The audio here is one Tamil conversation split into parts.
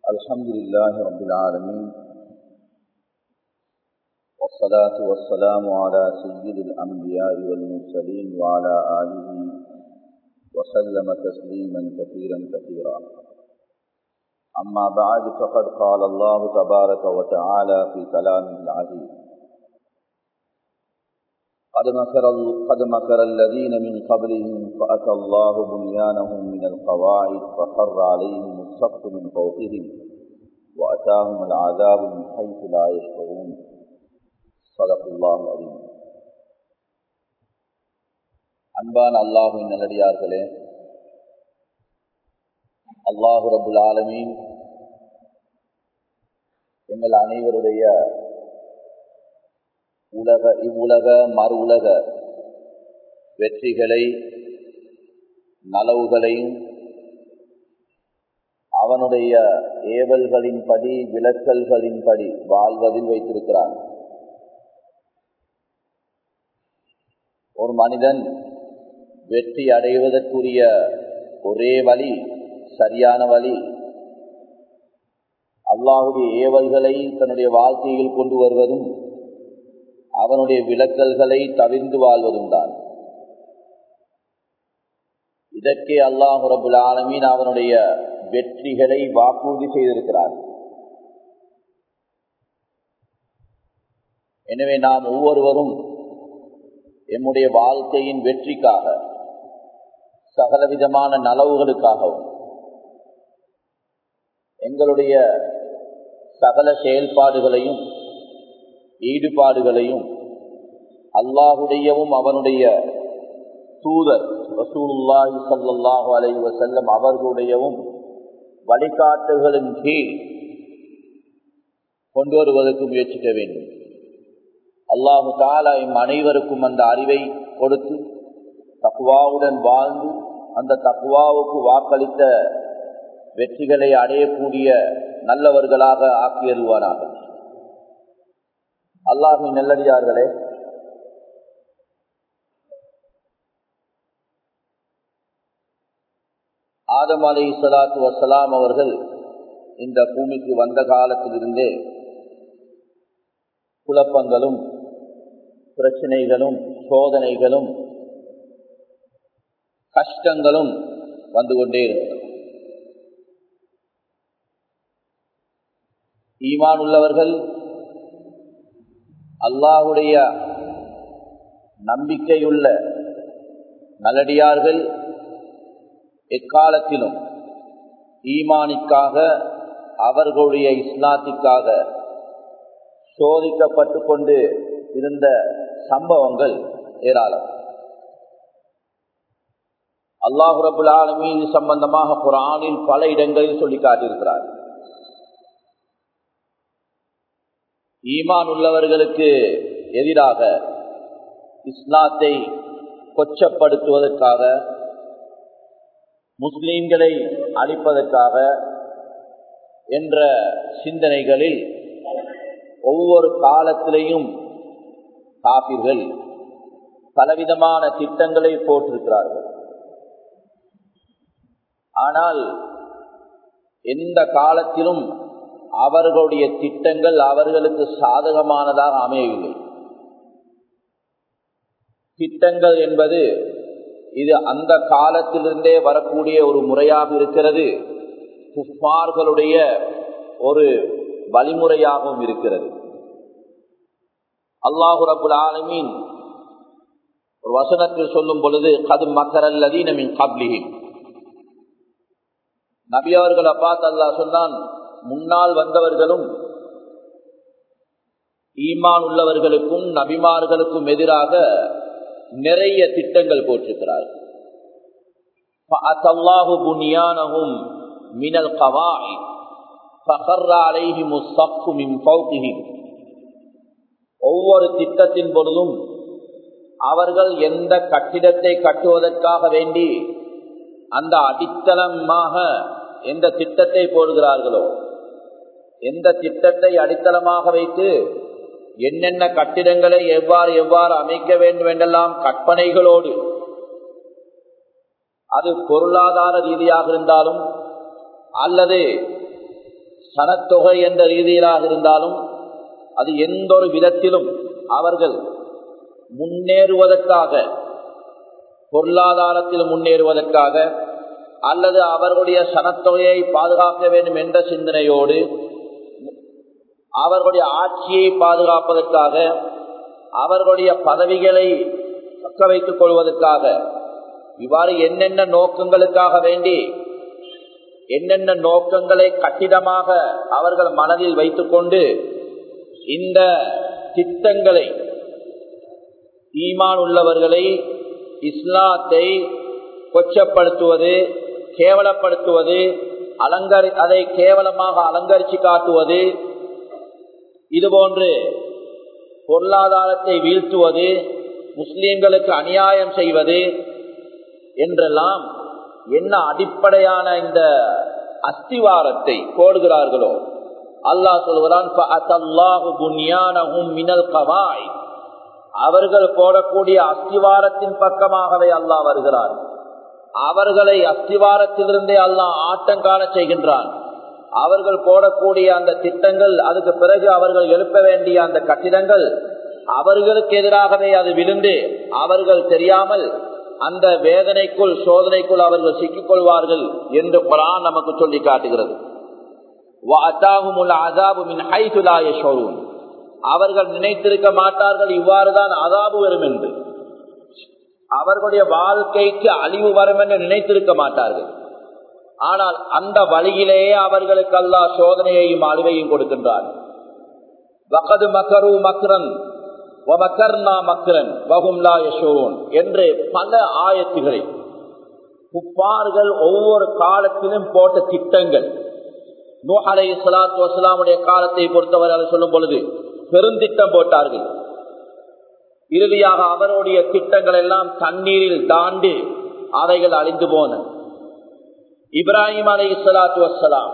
الحمد لله رب العالمين والصلاة والسلام على سيد الأنبياء والمرسلين وعلى آله وسلم تسليما كثيرا كثيرا أما بعد فقد قال الله تبارك وتعالى في كلامه العزيز قد مكر, قد مكر الذين من قبلهم فأتى الله بنيانهم من القواعد فخر عليهم السقف من فوقهم وأتاهم العذاب من حيث لا يشعرون صدق الله العظيم அன்பான அல்லாஹின் நல்லடியார்களே அல்லாஹு ரபுல் ஆலமீன் எங்கள் அனைவருடைய உலக இவ்வுலக மறு உலக வெற்றிகளை நலவுகளையும் அவனுடைய ஏவல்களின்படி விளக்கல்களின்படி வாழ்வதில் வைத்திருக்கிறான் ஒரு மனிதன் வெற்றி அடைவதற்குரிய ஒரே வழி சரியான வழி அல்லாஹுடைய ஏவல்களை தன்னுடைய வாழ்க்கையில் கொண்டு வருவதும் அவனுடைய விளக்கல்களை தவிர்ந்து வாழ்வதும் தான் இதற்கே அல்லாஹு ரபுல் ஆலமீன் அவனுடைய வெற்றிகளை வாக்குறுதி செய்திருக்கிறார் எனவே நாம் ஒவ்வொருவரும் எம்முடைய வாழ்க்கையின் வெற்றிக்காக சகலவிதமான நலவுகளுக்காகவும் எங்களுடைய சகல செயல்பாடுகளையும் ஈடுபாடுகளையும் அல்லாஹுடையவும் அவனுடைய தூதர் ரசூலுல்லாஹி சல்லாஹு அலை வசல்லம் அவர்களுடையவும் வழிகாட்டுகளின் கீழ் கொண்டு வருவதற்கு முயற்சிக்க வேண்டும் அல்லாஹு தாலா இம் அனைவருக்கும் அந்த அறிவை கொடுத்து தக்குவாவுடன் வாழ்ந்து அந்த தக்குவாவுக்கு வாக்களித்த வெற்றிகளை அடையக்கூடிய நல்லவர்களாக ஆக்கியருவானாக அல்லாஹின் நல்லடியார்களே ஆதம் அலை சலாத்து வசலாம் அவர்கள் இந்த பூமிக்கு வந்த காலத்திலிருந்தே குழப்பங்களும் பிரச்சனைகளும் சோதனைகளும் கஷ்டங்களும் வந்து கொண்டே இருந்தது ஈமான் உள்ளவர்கள் அல்லாஹுடைய நம்பிக்கையுள்ள நல்லடியார்கள் எக்காலத்திலும் ஈமானிற்காக அவர்களுடைய இஸ்லாத்திற்காக சோதிக்கப்பட்டு கொண்டு இருந்த சம்பவங்கள் ஏராளம் அல்லாஹு ரபுல் ஆலமீன் சம்பந்தமாக குரானில் பல இடங்களில் சொல்லி காட்டியிருக்கிறார் ஈமான் உள்ளவர்களுக்கு எதிராக இஸ்லாத்தை கொச்சப்படுத்துவதற்காக முஸ்லீம்களை அழிப்பதற்காக என்ற சிந்தனைகளில் ஒவ்வொரு காலத்திலேயும் காப்பீர்கள் பலவிதமான திட்டங்களை போட்டிருக்கிறார்கள் ஆனால் எந்த காலத்திலும் அவர்களுடைய திட்டங்கள் அவர்களுக்கு சாதகமானதாக அமையவில்லை திட்டங்கள் என்பது இது அந்த காலத்திலிருந்தே வரக்கூடிய ஒரு முறையாக இருக்கிறது குஃபார்களுடைய ஒரு வழிமுறையாகவும் இருக்கிறது அல்லாஹு ரபுல் ஆலமீன் ஒரு வசனத்தில் சொல்லும் பொழுது கது மக்கரல்லதீனமின் கப்லிஹின் நபி அவர்களை பார்த்து அல்லா சொன்னான் முன்னால் வந்தவர்களும் ஈமான் உள்ளவர்களுக்கும் நபிமார்களுக்கும் எதிராக நிறைய திட்டங்கள் போட்டிருக்கிறார்கள் மினல் கவாய் ஒவ்வொரு திட்டத்தின் பொழுதும் அவர்கள் எந்த கட்டிடத்தை கட்டுவதற்காக வேண்டி அந்த அடித்தளமாக எந்த திட்டத்தை போடுகிறார்களோ எந்த திட்டத்தை அடித்தளமாக வைத்து என்னென்ன கட்டிடங்களை எவ்வாறு எவ்வாறு அமைக்க வேண்டும் என்றெல்லாம் கற்பனைகளோடு அது பொருளாதார ரீதியாக இருந்தாலும் அல்லது சனத்தொகை என்ற ரீதியிலாக இருந்தாலும் அது எந்த ஒரு விதத்திலும் அவர்கள் முன்னேறுவதற்காக பொருளாதாரத்தில் முன்னேறுவதற்காக அல்லது அவர்களுடைய சனத்தொகையை பாதுகாக்க வேண்டும் என்ற சிந்தனையோடு அவர்களுடைய ஆட்சியை பாதுகாப்பதற்காக அவர்களுடைய பதவிகளை தக்க வைத்துக் கொள்வதற்காக இவ்வாறு என்னென்ன நோக்கங்களுக்காக வேண்டி என்னென்ன நோக்கங்களை கட்டிடமாக அவர்கள் மனதில் வைத்துக்கொண்டு இந்த திட்டங்களை ஈமான் உள்ளவர்களை இஸ்லாத்தை கொச்சப்படுத்துவது கேவலப்படுத்துவது அலங்கரி அதை கேவலமாக அலங்கரிச்சு காட்டுவது இதுபோன்று பொருளாதாரத்தை வீழ்த்துவது முஸ்லிம்களுக்கு அநியாயம் செய்வது என்றெல்லாம் என்ன அடிப்படையான இந்த அஸ்திவாரத்தை போடுகிறார்களோ அல்லாஹ் சொல்கிறான் அவர்கள் போடக்கூடிய அஸ்திவாரத்தின் பக்கமாகவே அல்லாஹ் வருகிறார் அவர்களை அஸ்திவாரத்திலிருந்தே அல்லாஹ் ஆட்டம் காண செய்கின்றான் அவர்கள் போடக்கூடிய அந்த திட்டங்கள் அதுக்கு பிறகு அவர்கள் எழுப்ப வேண்டிய அந்த கட்டிடங்கள் அவர்களுக்கு எதிராகவே அது விழுந்து அவர்கள் தெரியாமல் அந்த வேதனைக்குள் சோதனைக்குள் அவர்கள் சிக்கிக் கொள்வார்கள் என்று குரான் நமக்கு சொல்லி காட்டுகிறது அவர்கள் நினைத்திருக்க மாட்டார்கள் இவ்வாறுதான் அதாபு வரும் என்று அவர்களுடைய வாழ்க்கைக்கு அழிவு வரும் என்று நினைத்திருக்க மாட்டார்கள் ஆனால் அந்த வழியிலேயே அவர்களுக்கு அல்லா சோதனையையும் அழிவையும் கொடுக்கின்றார் வகது மக்கரு மக்ரன் என்று பல ஆயத்துகளை குப்பார்கள் ஒவ்வொரு காலத்திலும் போட்ட திட்டங்கள் நூஹலை சலாத்து வசலாமுடைய காலத்தை பொறுத்தவரை சொல்லும் பொழுது பெருந்திட்டம் போட்டார்கள் இறுதியாக அவருடைய திட்டங்கள் எல்லாம் தண்ணீரில் தாண்டி அவைகள் அழிந்து போன இப்ராஹிம் அலை சலாத்து வசலாம்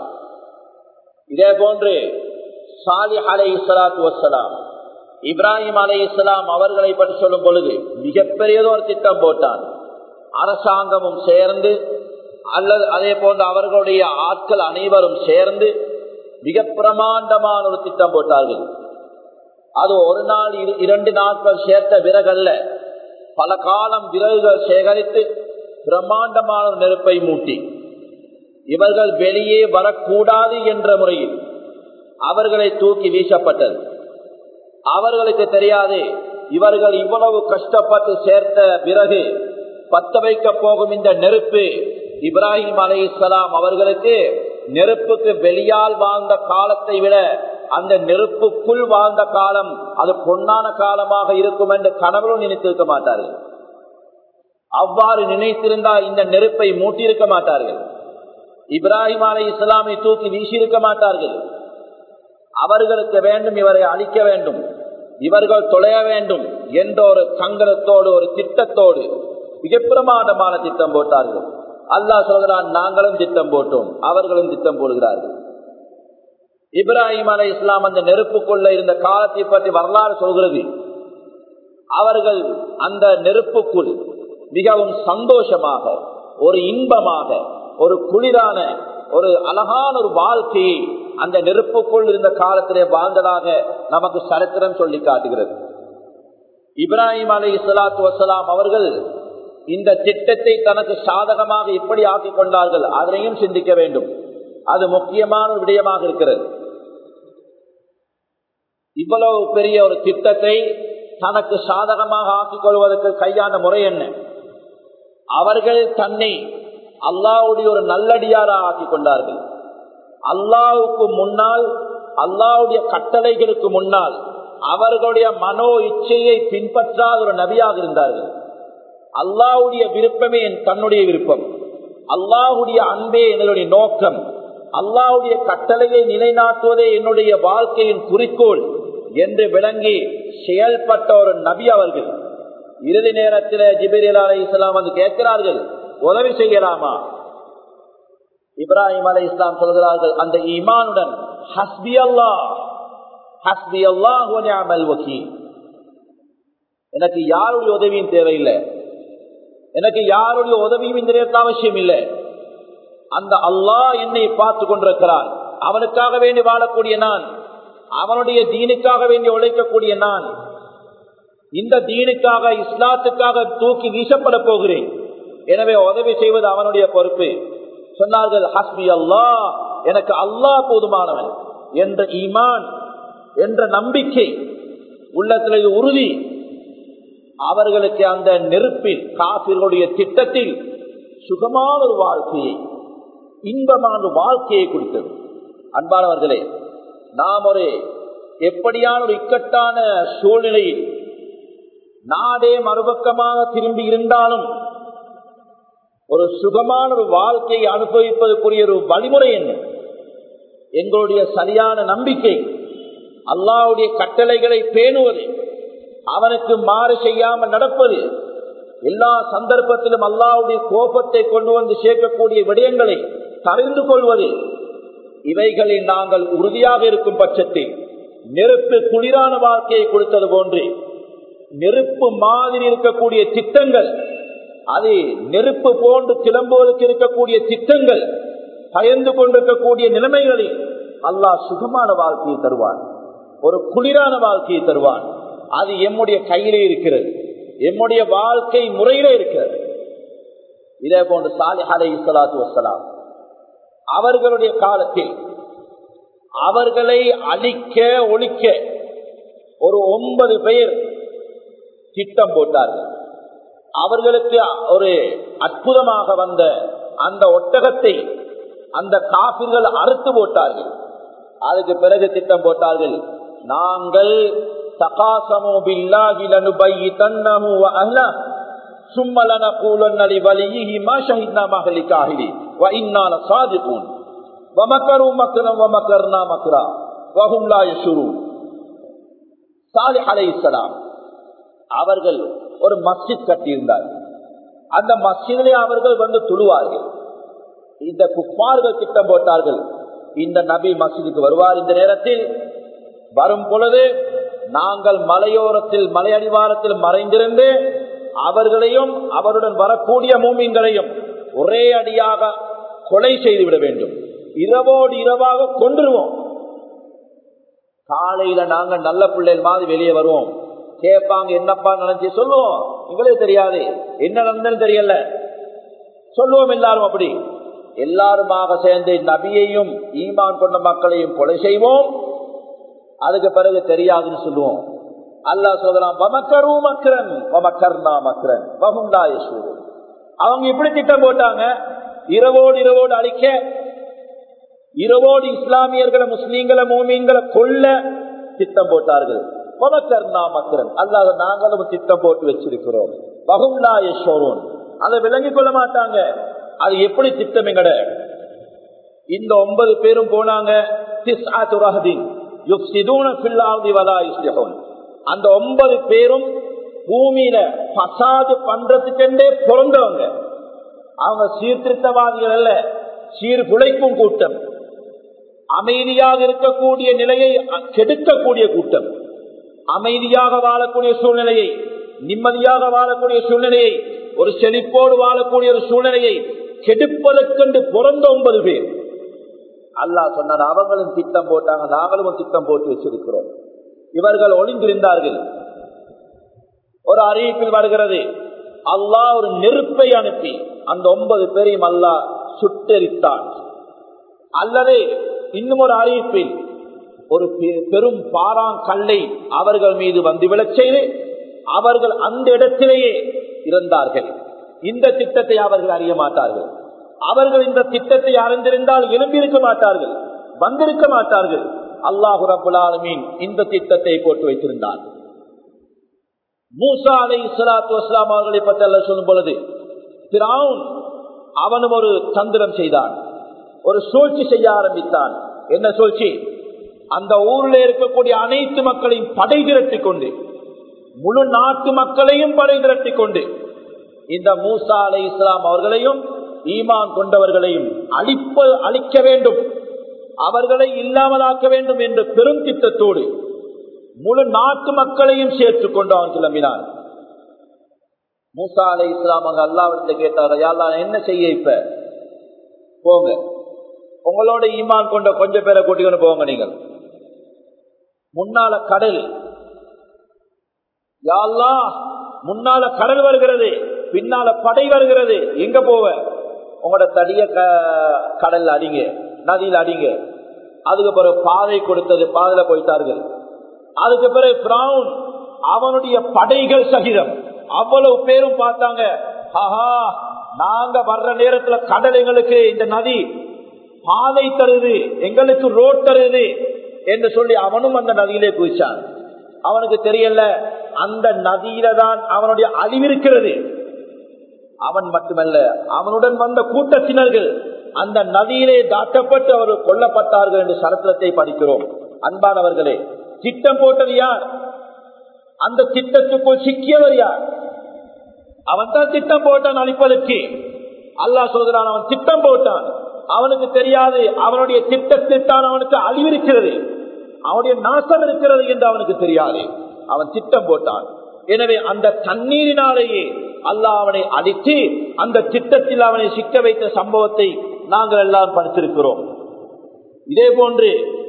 இதே போன்று சாலி அலை சலாத்து வசலாம் இப்ராஹிம் அலை இஸ்லாம் அவர்களை பற்றி சொல்லும் பொழுது மிகப்பெரியதொரு திட்டம் போட்டான் அரசாங்கமும் சேர்ந்து அல்லது அதே போன்று அவர்களுடைய ஆட்கள் அனைவரும் சேர்ந்து மிக பிரமாண்டமான ஒரு திட்டம் போட்டார்கள் அது ஒரு நாள் இரண்டு நாட்கள் சேர்த்த விறகல்ல பல காலம் விறகுகள் சேகரித்து பிரம்மாண்டமான நெருப்பை மூட்டி இவர்கள் வெளியே வரக்கூடாது என்ற முறையில் அவர்களை தூக்கி வீசப்பட்டது அவர்களுக்கு தெரியாது இவர்கள் இவ்வளவு கஷ்டப்பட்டு சேர்த்த பிறகு பத்த வைக்க போகும் இந்த நெருப்பு இப்ராஹிம் அலை இஸ்லாம் அவர்களுக்கு நெருப்புக்கு வெளியால் வாழ்ந்த காலத்தை விட அந்த நெருப்புக்குள் வாழ்ந்த காலம் அது பொன்னான காலமாக இருக்கும் என்று கனவுலும் நினைத்திருக்க மாட்டார்கள் அவ்வாறு நினைத்திருந்தால் இந்த நெருப்பை மூட்டியிருக்க மாட்டார்கள் இப்ராஹிம் அலை இஸ்லாமை தூக்கி வீசியிருக்க மாட்டார்கள் அவர்களுக்கு வேண்டும் இவரை அழிக்க வேண்டும் இவர்கள் தொலைய வேண்டும் என்ற ஒரு சங்கடத்தோடு ஒரு திட்டத்தோடு மிக பிரமாண்டமான திட்டம் போட்டார்கள் அல்லாஹ் சொல்கிறான் நாங்களும் திட்டம் போட்டோம் அவர்களும் திட்டம் போடுகிறார்கள் இப்ராஹிம் அலை இஸ்லாம் அந்த நெருப்புக்குள்ள இருந்த காலத்தை பற்றி வரலாறு சொல்கிறது அவர்கள் அந்த நெருப்புக்குள் மிகவும் சந்தோஷமாக ஒரு இன்பமாக ஒரு குளிரான ஒரு அழகான ஒரு வாழ்க்கையை அந்த நெருப்புக்குள் இருந்த காலத்திலே வாழ்ந்ததாக நமக்கு சரித்திரம் சொல்லி காட்டுகிறது இப்ராஹிம் அலை இஸ்லாத்து வசலாம் அவர்கள் இந்த திட்டத்தை தனக்கு சாதகமாக எப்படி ஆக்கிக் கொண்டார்கள் அதனையும் சிந்திக்க வேண்டும் அது முக்கியமான ஒரு விடயமாக இருக்கிறது இவ்வளவு பெரிய ஒரு திட்டத்தை தனக்கு சாதகமாக ஆக்கிக் கொள்வதற்கு கையாண்ட முறை என்ன அவர்கள் தன்னை அல்லாவுடைய ஒரு நல்லடியாராக ஆக்கிக் கொண்டார்கள் அல்லாவுக்கு முன்னால் அல்லாவுடைய கட்டளைகளுக்கு முன்னால் அவர்களுடைய மனோ இச்சையை பின்பற்றாத ஒரு நபியாக இருந்தார்கள் அல்லாவுடைய விருப்பமே என் தன்னுடைய விருப்பம் அல்லாஹுடைய அன்பே என்னுடைய நோக்கம் அல்லாவுடைய கட்டளையை நிலைநாட்டுவதே என்னுடைய வாழ்க்கையின் குறிக்கோள் என்று விளங்கி செயல்பட்ட ஒரு நபி அவர்கள் இறுதி நேரத்தில் ஜிபிரில் அலை இஸ்லாம் வந்து கேட்கிறார்கள் உதவி செய்யலாமா இப்ராஹிம் அலை இஸ்லாம் சொல்கிறார்கள் அந்த ஈமானுடன் ஹஸ்பி அல்லா ஹஸ்பி அல்லாஹ் வக்கீல் எனக்கு யாருடைய உதவியும் தேவையில்லை எனக்கு யாருடைய உதவியும் இந்த நேரத்தில் அவசியம் இல்லை அந்த அல்லாஹ் என்னை பார்த்து கொண்டிருக்கிறான் அவனுக்காக வேண்டி வாழக்கூடிய நான் அவனுடைய தீனுக்காக வேண்டி உழைக்கக்கூடிய நான் இந்த தீனுக்காக இஸ்லாத்துக்காக தூக்கி வீசப்பட போகிறேன் எனவே உதவி செய்வது அவனுடைய பொறுப்பு சொன்னார்கள் ஹஸ்பி அல்லா எனக்கு அல்லாஹ் போதுமானவன் என்ற ஈமான் என்ற நம்பிக்கை உள்ளத்தில் உறுதி அவர்களுக்கு அந்த நெருப்பில் காசிர்களுடைய திட்டத்தில் சுகமான ஒரு வாழ்க்கையை இன்பமான ஒரு வாழ்க்கையை கொடுத்தது அன்பானவர்களே நாம் ஒரு எப்படியான ஒரு இக்கட்டான சூழ்நிலையில் நாடே மறுபக்கமாக திரும்பி இருந்தாலும் ஒரு சுகமான ஒரு வாழ்க்கையை அனுபவிப்பதற்குரிய ஒரு வழிமுறை என்ன எங்களுடைய சரியான நம்பிக்கை அல்லாவுடைய கட்டளைகளை பேணுவது அவனுக்கு மாறு செய்யாமல் நடப்பது எல்லா சந்தர்ப்பத்திலும் அல்லாவுடைய கோபத்தை கொண்டு வந்து சேர்க்கக்கூடிய விடயங்களை தறிந்து கொள்வது இவைகளில் நாங்கள் உறுதியாக இருக்கும் பட்சத்தில் நெருப்பு குளிரான வாழ்க்கையை கொடுத்தது போன்று நெருப்பு மாதிரி இருக்கக்கூடிய திட்டங்கள் அது நெருப்பு போன்று கிளம்புவதற்கு இருக்கக்கூடிய திட்டங்கள் பயந்து கொண்டிருக்கக்கூடிய நிலைமைகளில் அல்லாஹ் சுகமான வாழ்க்கையை தருவான் ஒரு குளிரான வாழ்க்கையை தருவான் அது எம்முடைய கையிலே இருக்கிறது எம்முடைய வாழ்க்கை முறையிலே இருக்கிறது இதே போன்று சாலி அலை இஸ்லாத்து வசலாம் அவர்களுடைய காலத்தில் அவர்களை அழிக்க ஒழிக்க ஒரு ஒன்பது பேர் திட்டம் போட்டார்கள் அவர்களுக்கு ஒரு அற்புதமாக வந்த அந்த ஒட்டகத்தை அந்த காப்பிர்கள் அறுத்து போட்டார்கள் அதுக்கு பிறகு திட்டம் போட்டார்கள் நாங்கள் தகாசமோ பில்லாஹி லனுபையிதன்னஹு வ அஹ்லா ثم لنقولن لوليه ما شهدنا مهلك اهله وانا لصادقون ومكروا مكرا ومكرنا مكرا وهم لا يشعرون صالح عليه السلام அவர்கள் ஒரு மஸ்ஜித் கட்டியிருந்தார்கள் அந்த மஸ்ஜிதிலே அவர்கள் வந்து துழுவார்கள் இந்த குப்பார்கள் திட்டம் போட்டார்கள் இந்த நபி மஸ்ஜிதுக்கு வருவார் இந்த நேரத்தில் வரும் பொழுது நாங்கள் மலையோரத்தில் மலையடிவாரத்தில் மறைந்திருந்து அவர்களையும் அவருடன் வரக்கூடிய மூமின்களையும் ஒரே அடியாக கொலை செய்துவிட வேண்டும் இரவோடு இரவாக கொண்டுருவோம் காலையில நாங்க நல்ல பிள்ளைகள் மாதிரி வெளியே வருவோம் கேட்பாங்க என்னப்பா நினைச்சு சொல்லுவோம் இவளே தெரியாது என்ன நடந்ததுன்னு தெரியல சொல்லுவோம் எல்லாரும் அப்படி எல்லாருமாக சேர்ந்து நபியையும் ஈமான் கொண்ட மக்களையும் கொலை செய்வோம் அதுக்கு பிறகு தெரியாதுன்னு சொல்லுவோம் அல்லா சொல்லலாம் வமக்கரு மக்கரன் வமக்கர்னா மக்கரன் வகுண்டாயசூர் அவங்க இப்படி திட்டம் போட்டாங்க இரவோடு இரவோடு அழிக்க இரவோடு இஸ்லாமியர்களை முஸ்லீம்களை மூமீன்களை கொல்ல திட்டம் போட்டார்கள் வமக்கர்னா மக்கரன் அல்லாத நாங்களும் திட்டம் போட்டு வச்சிருக்கிறோம் வகுண்டாயசோரோன் அதை விளங்கிக் கொள்ள மாட்டாங்க அது எப்படி திட்டம் எங்கட இந்த ஒன்பது பேரும் போனாங்க அந்த ஒன்பது பேரும் பூமியில பசாது பண்றதுக்கென்றே பிறந்தவங்க அவங்க சீர்திருத்தவாதிகள் அல்ல சீர்குலைக்கும் கூட்டம் அமைதியாக இருக்கக்கூடிய நிலையை கெடுக்கக்கூடிய கூட்டம் அமைதியாக வாழக்கூடிய சூழ்நிலையை நிம்மதியாக வாழக்கூடிய சூழ்நிலையை ஒரு செழிப்போடு வாழக்கூடிய ஒரு சூழ்நிலையை கெடுப்பதற்கென்று பிறந்த ஒன்பது பேர் அல்லா சொன்ன அவங்களும் திட்டம் போட்டாங்க நாங்களும் திட்டம் போட்டு வச்சிருக்கிறோம் இவர்கள் ஒளிந்திருந்தார்கள் ஒரு அறிவிப்பில் வருகிறது அல்லாஹ் ஒரு நெருப்பை அனுப்பி அந்த ஒன்பது பேரையும் அல்லாஹ் சுட்டெரித்தான் அல்லது இன்னும் ஒரு அறிவிப்பில் ஒரு பெரும் பாறாங்கல்லை அவர்கள் மீது வந்து விழச் செய்து அவர்கள் அந்த இடத்திலேயே இருந்தார்கள் இந்த திட்டத்தை அவர்கள் அறிய மாட்டார்கள் அவர்கள் இந்த திட்டத்தை அறிந்திருந்தால் எழும்பியிருக்க மாட்டார்கள் வந்திருக்க மாட்டார்கள் அல்லாஹு ரபுல் ஆலமீன் இந்த திட்டத்தை போட்டு வைத்திருந்தார் மூசா அலை இஸ்லாத்து வஸ்லாம் அவர்களை பற்றி அல்ல சொல்லும் பொழுது திராவுன் அவனும் ஒரு தந்திரம் செய்தான் ஒரு சூழ்ச்சி செய்ய ஆரம்பித்தான் என்ன சூழ்ச்சி அந்த ஊரில் இருக்கக்கூடிய அனைத்து மக்களையும் படை திரட்டி கொண்டு முழு நாட்டு மக்களையும் படை திரட்டி கொண்டு இந்த மூசா அலை இஸ்லாம் அவர்களையும் ஈமான் கொண்டவர்களையும் அழிப்ப அழிக்க வேண்டும் அவர்களை இல்லாமலாக்க வேண்டும் என்ற பெரும் திட்டத்தோடு முழு நாட்டு மக்களையும் சேர்த்துக் கொண்டு அவன் கிளம்பினான் மூசா அலை இஸ்லாம் அங்க அல்லாவிடத்துல கேட்டார் யாரா என்ன செய்ய இப்ப போங்க உங்களோட ஈமான் கொண்ட கொஞ்சம் பேரை கூட்டிக்கொண்டு போங்க நீங்கள் முன்னால கடல் யாழ்லா முன்னால கடல் வருகிறது பின்னால படை வருகிறது எங்க போவ உங்களோட தடிய கடல்ல அடிங்க நதியில் அடிங்க அதுக்கு பிறகு பாதை கொடுத்தது பாதையில போயிட்டார்கள் அதுக்கு பிறகு பிரவுன் அவனுடைய படைகள் சகிதம் அவ்வளவு பேரும் பார்த்தாங்க ஆஹா நாங்க வர்ற நேரத்துல கடல் எங்களுக்கு இந்த நதி பாதை தருது எங்களுக்கு ரோட் தருது என்று சொல்லி அவனும் அந்த நதியிலே குதிச்சான் அவனுக்கு தெரியல அந்த நதியில தான் அவனுடைய அழிவிருக்கிறது அவன் மட்டுமல்ல அவனுடன் வந்த கூட்டத்தினர்கள் அந்த நதியிலே தாக்கப்பட்டு அவர்கள் கொல்லப்பட்டார்கள் என்று சரித்திரத்தை படிக்கிறோம் அன்பானவர்களே திட்டம் போட்டது யார் அந்த திட்டத்துக்குள் சிக்கியவர் யார் அவன் தான் திட்டம் போட்டான் அழிப்பதற்கு அல்லாஹ் சொல்கிறான் அவன் திட்டம் போட்டான் அவனுக்கு தெரியாது அவனுடைய திட்டத்தில் தான் அவனுக்கு அழிவிருக்கிறது அவனுடைய நாசம் இருக்கிறது என்று அவனுக்கு தெரியாது அவன் திட்டம் போட்டான் எனவே அந்த தண்ணீரினாலேயே அல்லாஹ் அவனை அடித்து அந்த திட்டத்தில் அவனை சிக்க வைத்த சம்பவத்தை நாங்கள் எல்லாம் படித்திருக்கிறோம் இதே போன்று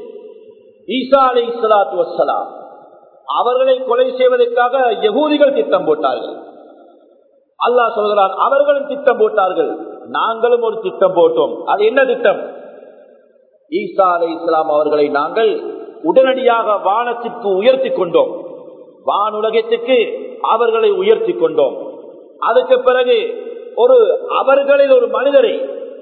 ஈசா அலை இஸ்லாத்து வசலாம் அவர்களை கொலை செய்வதற்காக யகூதிகள் திட்டம் போட்டார்கள் அல்லாஹ் சொல்கிறான் அவர்களும் திட்டம் போட்டார்கள் நாங்களும் ஒரு திட்டம் போட்டோம் அது என்ன திட்டம் ஈசா அலை இஸ்லாம் அவர்களை நாங்கள் உடனடியாக வானத்திற்கு உயர்த்தி கொண்டோம் வானுலகத்துக்கு அவர்களை உயர்த்தி கொண்டோம் அதுக்கு பிறகு ஒரு அவர்களில் ஒரு மனிதரை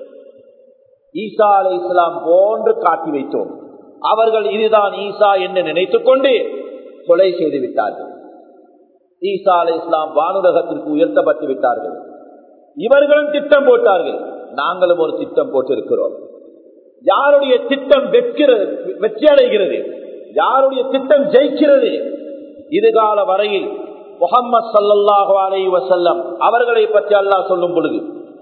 ஈசா அலை இஸ்லாம் போன்று காட்டி வைத்தோம் அவர்கள் இதுதான் ஈசா என்று நினைத்துக் கொண்டு கொலை செய்து விட்டார்கள் ஈசா அலை இஸ்லாம் வானுலகத்திற்கு உயர்த்தப்பட்டு விட்டார்கள் இவர்களும் திட்டம் போட்டார்கள் நாங்களும் ஒரு திட்டம் போட்டிருக்கிறோம் யாருடைய திட்டம் வெற்கிறது வெற்றி அடைகிறது யாருடைய திட்டம் ஜெயிக்கிறது இதுகால வரையில் முகம்மது சல்லாஹு அலை வசல்லம் அவர்களை பற்றி அல்லாஹ் சொல்லும் பொழுது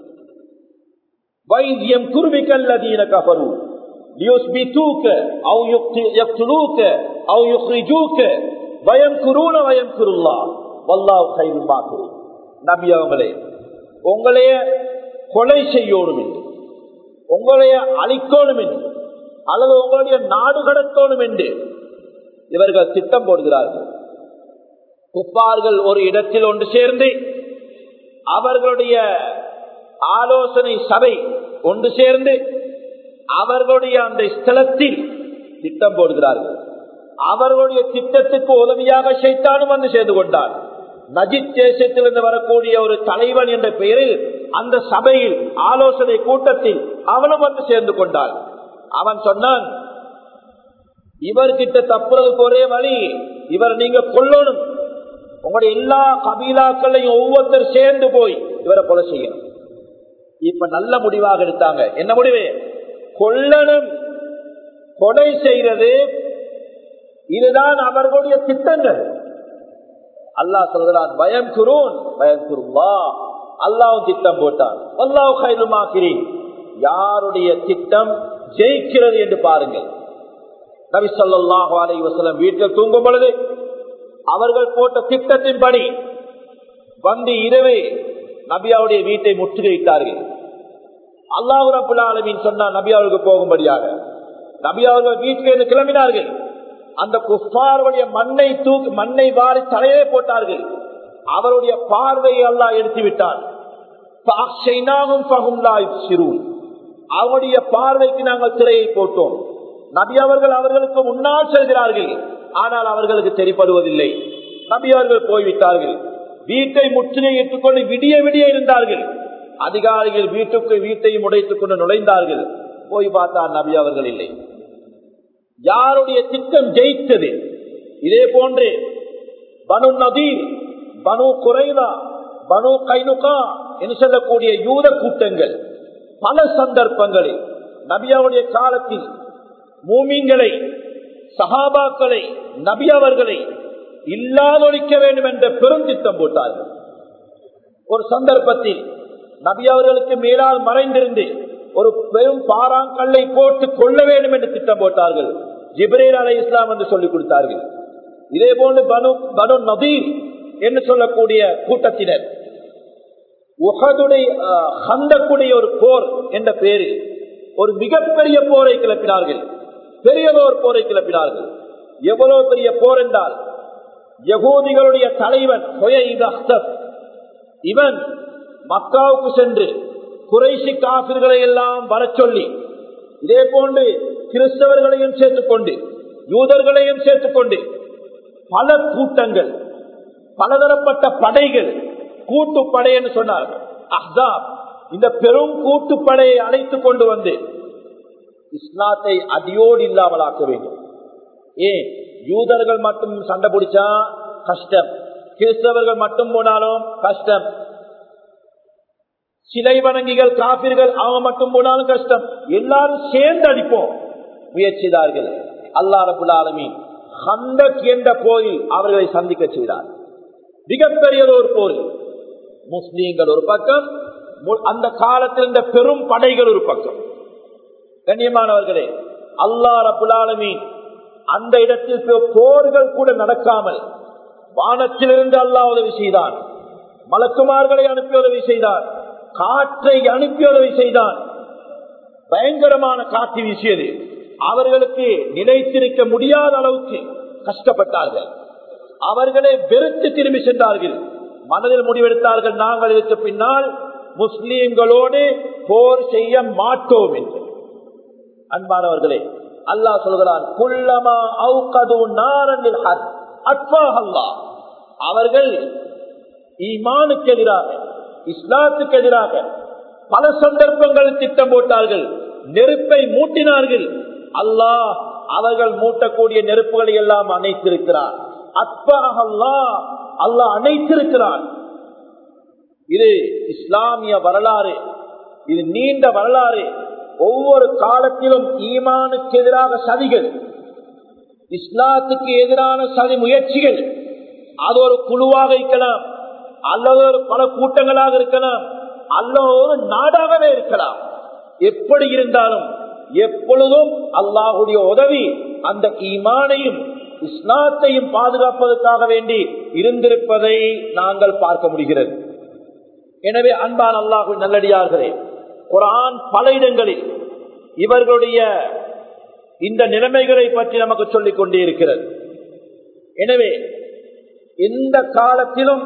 வைத்தியம் குருவிக்கல்லதீன கபரு ليثبتوك او يقتلوك او يخرجوك ويمكرون ويمكر الله والله خير الماكرين நபி அவங்களே உங்களைய கொலை செய்யணும் என்று உங்களைய அழிக்கணும் என்று அல்லது உங்களுடைய நாடு கடத்தணும் என்று இவர்கள் திட்டம் போடுகிறார்கள் குப்பார்கள் ஒரு இடத்தில் ஒன்று சேர்ந்து அவர்களுடைய ஆலோசனை சபை ஒன்று சேர்ந்து அவர்களுடைய அந்த ஸ்தலத்தில் திட்டம் போடுகிறார்கள் அவர்களுடைய திட்டத்துக்கு உதவியாக சைத்தானும் வந்து சேர்ந்து கொண்டார் நஜித் தேசத்திலிருந்து வரக்கூடிய ஒரு தலைவன் என்ற பெயரில் அந்த சபையில் ஆலோசனை கூட்டத்தில் அவனும் வந்து சேர்ந்து கொண்டான் அவன் சொன்னான் இவர்கிட்ட தப்புறதுக்கு ஒரே வழி இவர் நீங்க கொல்லணும் உங்களுடைய எல்லா கபீலாக்களையும் ஒவ்வொருத்தர் சேர்ந்து போய் இவரை கொலை செய்யணும் இப்ப நல்ல முடிவாக எடுத்தாங்க என்ன முடிவு கொல்லணும் கொலை செய்யறது இதுதான் அவர்களுடைய திட்டங்கள் அல்லாஹ் சொல்கிறான் பயம் குருன் பயம் குருவா அல்லாவும் திட்டம் போட்டான் அல்லாஹ் கைதுமாக்கிறேன் யாருடைய திட்டம் ஜெயிக்கிறது என்று பாருங்கள் நபி சொல்லாஹு அலை வசலம் வீட்டில் தூங்கும் பொழுது அவர்கள் போட்ட திட்டத்தின்படி வந்து இரவே நபியாவுடைய வீட்டை முற்றுகையிட்டார்கள் அல்லாஹு ரபுல்லா அலமின் சொன்னா நபி அவர்களுக்கு போகும்படியாக நபி அவர்கள் வீட்டிலிருந்து கிளம்பினார்கள் அந்த குஃபாருடைய மண்ணை தூக்கு மண்ணை வாரி தலையே போட்டார்கள் அவருடைய பார்வையை அல்லாஹ் எடுத்து விட்டார் அவருடைய பார்வைக்கு நாங்கள் திரையை போட்டோம் நபி அவர்கள் அவர்களுக்கு முன்னால் செல்கிறார்கள் ஆனால் அவர்களுக்கு தெரிப்படுவதில்லை நபி அவர்கள் போய்விட்டார்கள் வீட்டை முற்றுகையிட்டுக் கொண்டு விடிய விடிய இருந்தார்கள் அதிகாரிகள் வீட்டுக்கு வீட்டையும் உடைத்துக் கொண்டு நுழைந்தார்கள் போய் பார்த்தார் நபி அவர்கள் இல்லை யாருடைய திட்டம் ஜெயித்தது இதே போன்று பனு நதீர் பனு குறைதா பனு கைனுகா என்று சொல்லக்கூடிய யூத கூட்டங்கள் பல சந்தர்ப்பங்களில் நபியாவுடைய காலத்தில் மூமிங்களை சகாபாக்களை நபி அவர்களை இல்லாதொழிக்க வேண்டும் என்ற பெரும் திட்டம் போட்டார்கள் ஒரு சந்தர்ப்பத்தில் நபி அவர்களுக்கு மேலால் மறைந்திருந்து ஒரு பெரும் பாறாங்கல்லை போட்டு கொள்ள வேண்டும் என்று திட்டம் போட்டார்கள் ஜிப்ரேல் அலை இஸ்லாம் என்று சொல்லிக் கொடுத்தார்கள் இதே போன்று பனு பனு நபீர் என்று சொல்லக்கூடிய கூட்டத்தினர் உகதுடைய ஹந்தக்குடைய ஒரு போர் என்ற பெயரில் ஒரு மிகப்பெரிய போரை கிளப்பினார்கள் பெரியதோர் போரை கிளப்பினார்கள் எவ்வளவு பெரிய போர் என்றால் யகூதிகளுடைய தலைவன் இவன் மக்காவுக்கு சென்று குறைசி காபிர்களை எல்லாம் வர சொல்லி இதே போன்று கிறிஸ்தவர்களையும் சேர்த்துக் கொண்டு யூதர்களையும் சேர்த்துக் கொண்டு பல கூட்டங்கள் பலதரப்பட்ட படைகள் கூட்டுப்படை என்று சொன்னார்கள் அஹ்தாப் இந்த பெரும் கூட்டுப்படையை அழைத்துக் கொண்டு வந்து இஸ்லாத்தை அடியோடு இல்லாமலாக்க வேண்டும் ஏன் யூதர்கள் மட்டும் சண்டை பிடிச்சா கஷ்டம் கிறிஸ்தவர்கள் மட்டும் போனாலும் கஷ்டம் சிலை வணங்கிகள் காப்பீர்கள் அவங்க மட்டும் போனாலும் கஷ்டம் எல்லாரும் சேர்ந்து அடிப்போம் முயற்சிதார்கள் அல்லா ரபுல் ஆலமீன் ஹந்தக் என்ற போரில் அவர்களை சந்திக்க செய்தார் மிகப்பெரியது ஒரு போர் முஸ்லீம்கள் ஒரு பக்கம் அந்த காலத்தில் இந்த பெரும் படைகள் ஒரு பக்கம் கண்ணியமானவர்களே அல்லா ரபுல் ஆலமீன் அந்த இடத்தில் போர்கள் கூட நடக்காமல் வானத்திலிருந்து அல்லா உதவி செய்தான் மலக்குமார்களை அனுப்பி உதவி செய்தான் காற்றை அனுப்பி உதவி செய்தான் பயங்கரமான காற்று வீசியது அவர்களுக்கு நிலைத்திருக்க முடியாத அளவுக்கு கஷ்டப்பட்டார்கள் அவர்களை வெறுத்து திரும்பி சென்றார்கள் மனதில் முடிவெடுத்தார்கள் நாங்கள் இதற்கு பின்னால் முஸ்லீம்களோடு போர் செய்ய மாட்டோம் என்று அன்பானவர்களே அல்லாஹ் சொல்கிறான் குள்ளமா அவுகது நாரனில் அத்வாஹல்லா அவர்கள் ஈமானுக்கு எதிராக இஸ்லாத்துக்கு எதிராக பல சந்தர்ப்பங்கள் திட்டம் போட்டார்கள் நெருப்பை மூட்டினார்கள் அல்லாஹ் அவர்கள் மூட்டக்கூடிய நெருப்புகளை எல்லாம் அணைத்திருக்கிறார் அத்வாஹல்லா அல்லாஹ் அணைத்திருக்கிறான் இது இஸ்லாமிய வரலாறு இது நீண்ட வரலாறு ஒவ்வொரு காலத்திலும் ஈமானுக்கு எதிராக சதிகள் இஸ்லாத்துக்கு எதிரான சதி முயற்சிகள் அது ஒரு குழுவாக இருக்கலாம் அல்லது ஒரு பல கூட்டங்களாக இருக்கலாம் அல்லது ஒரு நாடாகவே இருக்கலாம் எப்படி இருந்தாலும் எப்பொழுதும் அல்லாஹுடைய உதவி அந்த ஈமானையும் இஸ்லாத்தையும் பாதுகாப்பதற்காக வேண்டி இருந்திருப்பதை நாங்கள் பார்க்க முடிகிறது எனவே அன்பான் அல்லாஹு நல்லடியார்களே குரான் பல இடங்களில் இவர்களுடைய இந்த நிலைமைகளை பற்றி நமக்கு சொல்லிக் கொண்டே இருக்கிறது எனவே எந்த காலத்திலும்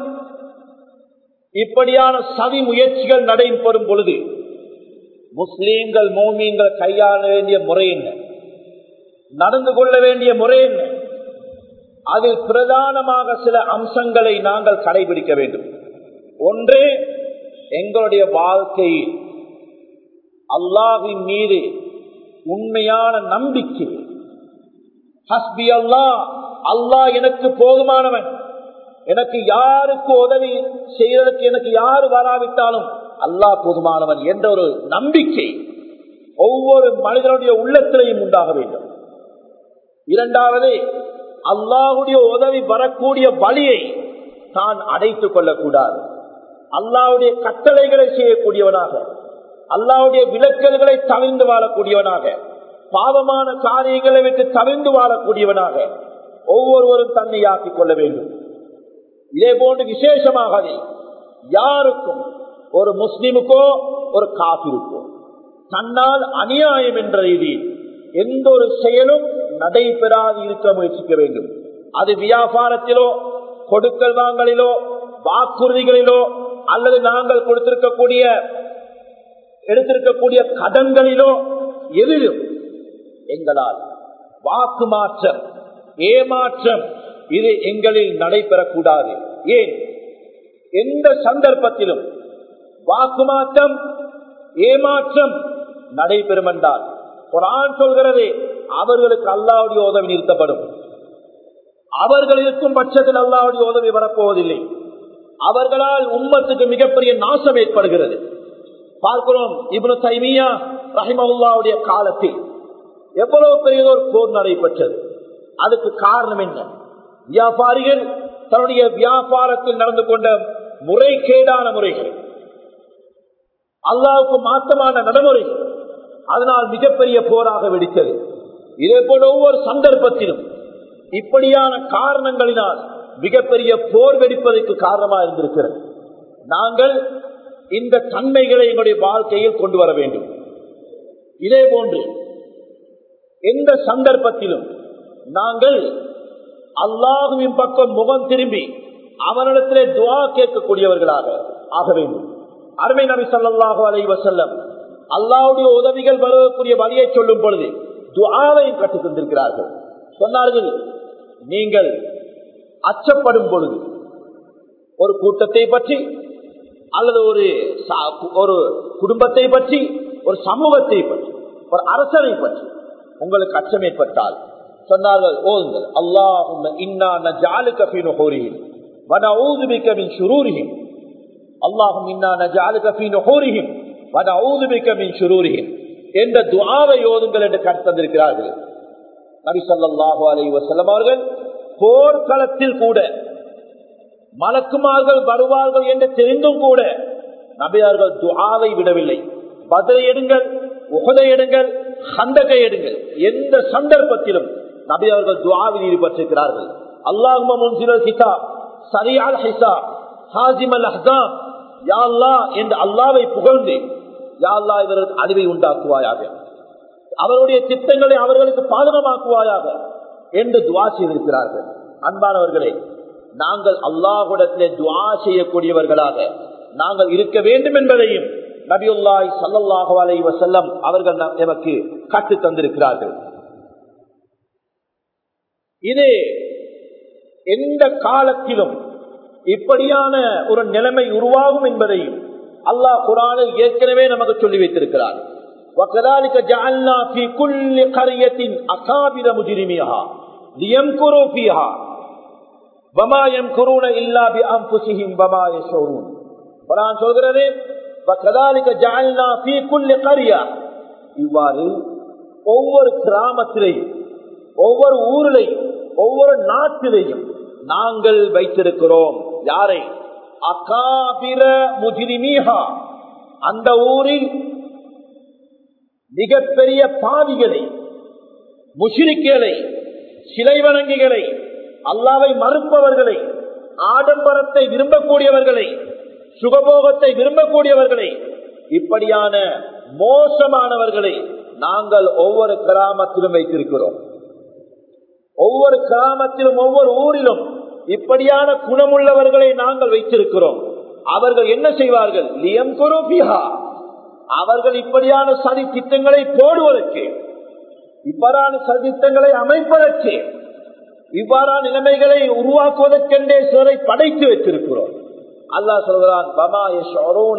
இப்படியான சதி முயற்சிகள் நடைபெறும் பொழுது முஸ்லீம்கள் மோமீன்கள் கையாள வேண்டிய முறை என்ன நடந்து கொள்ள வேண்டிய முறை என்ன அதில் பிரதானமாக சில அம்சங்களை நாங்கள் கடைபிடிக்க வேண்டும் ஒன்று எங்களுடைய வாழ்க்கையில் அல்லாஹின் மீது உண்மையான நம்பிக்கை ஹஸ்பி அல்லா அல்லாஹ் எனக்கு போதுமானவன் எனக்கு யாருக்கு உதவி செய்வதற்கு எனக்கு யாரு வராவிட்டாலும் அல்லாஹ் போதுமானவன் என்ற ஒரு நம்பிக்கை ஒவ்வொரு மனிதனுடைய உள்ளத்திலையும் உண்டாக வேண்டும் இரண்டாவது அல்லாஹுடைய உதவி வரக்கூடிய வழியை தான் அடைத்துக் கொள்ளக்கூடாது அல்லாவுடைய கட்டளைகளை செய்யக்கூடியவனாக அல்லாவுடைய விளக்கல்களை தவிர்ந்து வாழக்கூடியவனாக பாவமான காரியங்களை விட்டு தவிர்ந்து வாழக்கூடியவனாக ஒவ்வொருவரும் தன்னை ஆக்கிக் கொள்ள வேண்டும் இதே போன்று விசேஷமாக யாருக்கும் ஒரு முஸ்லிமுக்கோ ஒரு காபிருக்கோ தன்னால் அநியாயம் என்ற ரீதியில் எந்த ஒரு செயலும் நடைபெறாது இருக்க முயற்சிக்க வேண்டும் அது வியாபாரத்திலோ கொடுக்கல் வாங்கலிலோ வாக்குறுதிகளிலோ அல்லது நாங்கள் கொடுத்திருக்கக்கூடிய எடுத்திருக்கக்கூடிய கடன்களிலோ எதிலும் எங்களால் வாக்கு மாற்றம் ஏமாற்றம் இது எங்களில் நடைபெறக்கூடாது ஏன் எந்த சந்தர்ப்பத்திலும் வாக்கு மாற்றம் ஏமாற்றம் நடைபெறும் என்றால் குரான் சொல்கிறது அவர்களுக்கு அல்லாவுடைய உதவி நிறுத்தப்படும் அவர்கள் இருக்கும் பட்சத்தில் அல்லாவுடைய உதவி வரப்போவதில்லை அவர்களால் உம்மத்துக்கு மிகப்பெரிய நாசம் ஏற்படுகிறது பார்க்கிறோம் இப்னு தைமியா ரஹிமவுல்லாவுடைய காலத்தில் எவ்வளவு பெரியதொரு போர் நடைபெற்றது அதுக்கு காரணம் என்ன வியாபாரிகள் தன்னுடைய வியாபாரத்தில் நடந்து கொண்ட முறைகேடான முறைகள் அல்லாவுக்கு மாற்றமான நடைமுறைகள் அதனால் மிகப்பெரிய போராக வெடித்தது இதே போல ஒவ்வொரு சந்தர்ப்பத்திலும் இப்படியான காரணங்களினால் மிகப்பெரிய போர் வெடிப்பதற்கு காரணமாக இருந்திருக்கிறது நாங்கள் இந்த தன்மைகளை எங்களுடைய வாழ்க்கையில் கொண்டு வர வேண்டும் இதே போன்று எந்த சந்தர்ப்பத்திலும் நாங்கள் அல்லாஹுவின் பக்கம் முகம் திரும்பி அவனிடத்திலே துவா கேட்கக்கூடியவர்களாக ஆக வேண்டும் அருமை நபி ஸல்லல்லாஹு அலைஹி வஸல்லம் அல்லாஹ்வுடைய உதவிகள் வருவதற்குரிய வழியை சொல்லும் பொழுது துஆவையும் கற்றுத் தந்திருக்கிறார்கள் சொன்னார்கள் நீங்கள் அச்சப்படும் பொழுது ஒரு கூட்டத்தை பற்றி அல்லது ஒரு ச- ஒரு குடும்பத்தை பற்றி ஒரு சமூகத்தை பற்றி ஒரு அரசரை பற்றி உங்களுக்கு அச்சம் ஏற்பட்டால் சொன்னார்கள் ஓதுங்கள் அல்லாஹும்ம இன்னா நஜஅலுக ஃபீ நுஹூரிஹிம் வ நஊது பிக மின் ஷுரூரிஹிம் அல்லாஹும் இன்னா நஜஅலுக ஃபீ நுஹூரிஹிம் வ நஊது பிக மின் ஷுரூரிஹிம் என்ற துஆவை ஓதுங்கள் என்று கற்று தந்திருக்கிறார்கள் நபி ஸல்லல்லாஹு அலைஹி வஸல்லம் அவர்கள் போர்க்களத்தில் கூட மலக்குமார்கள் வருவார்கள் என்று தெரிந்தும் கூட நபியார்கள் துஆவை விடவில்லை பதிலை எடுங்கள் உகதை எடுங்கள் ஹந்தகை எடுங்கள் எந்த சந்தர்ப்பத்திலும் நபி அவர்கள் துஆவில் ஈடுபட்டிருக்கிறார்கள் அல்லாஹும முன்சிலல் கிதாப் சரியால் ஹிசாப் ஹாசிமல் அஹ்தாம் யா அல்லாஹ் என்று அல்லாவை புகழ்ந்து யா அல்லாஹ் இவர்களுக்கு அறிவை உண்டாக்குவாயாக அவருடைய திட்டங்களை அவர்களுக்கு பாதகமாக்குவாயாக என்று துவா செய்திருக்கிறார்கள் அன்பானவர்களே நாங்கள் அல்லாஹுடத்திலே துவா செய்யக்கூடியவர்களாக நாங்கள் இருக்க வேண்டும் என்பதையும் நபியுல்லாய் சல்லல்லாஹு அலைஹி வஸல்லம் அவர்கள் நம்- எமக்கு கற்றுத் தந்திருக்கிறார்கள் இது எந்த காலத்திலும் இப்படியான ஒரு நிலைமை உருவாகும் என்பதையும் அல்லாஹ் குரானில் ஏற்கனவே நமக்கு சொல்லி வைத்திருக்கிறார் وَكَذَلِكَ جَعَلْنَا فِي كُلِّ قَرْيَةٍ أَكَابِرَ مُجْرِمِيهَا لِيَمْكُرُوا فِيهَا وَمَا يَمْكُرُونَ إِلَّا بِأَنفُسِهِمْ وَمَا يَشْعُرُونَ குர்ஆன் சொல்கிறது وَكَذَلِكَ جَعَلْنَا فِي كُلِّ قَرْيَةٍ இவ்வாறு ஒவ்வொரு கிராமத்திலேயும் ஒவ்வொரு ஊரிலையும் ஒவ்வொரு நாட்டிலேயும் நாங்கள் வைத்திருக்கிறோம் யாரை அகாபிர முஜிரிமீஹா அந்த ஊரில் மிகப்பெரிய பாவிகளை முஷிரிக்குகளை சிலை வணங்கிகளை அல்லாவை மறுப்பவர்களை ஆடம்பரத்தை விரும்பக்கூடியவர்களை சுகபோகத்தை விரும்பக்கூடியவர்களை இப்படியான மோசமானவர்களை நாங்கள் ஒவ்வொரு கிராமத்திலும் வைத்திருக்கிறோம் ஒவ்வொரு கிராமத்திலும் ஒவ்வொரு ஊரிலும் இப்படியான குணமுள்ளவர்களை நாங்கள் வைத்திருக்கிறோம் அவர்கள் என்ன செய்வார்கள் லியம் குருபிஹா அவர்கள் இப்படியான சதி திட்டங்களை போடுவதற்கு இவ்வாறான சதித்திட்டங்களை அமைப்பதற்கு இவ்வாறான நிலைமைகளை உருவாக்குவதற்கென்றே சிலரை படைத்து வைத்திருக்கிறோம் அல்லாஹ் சொல்கிறான் வமாய ஷோரோன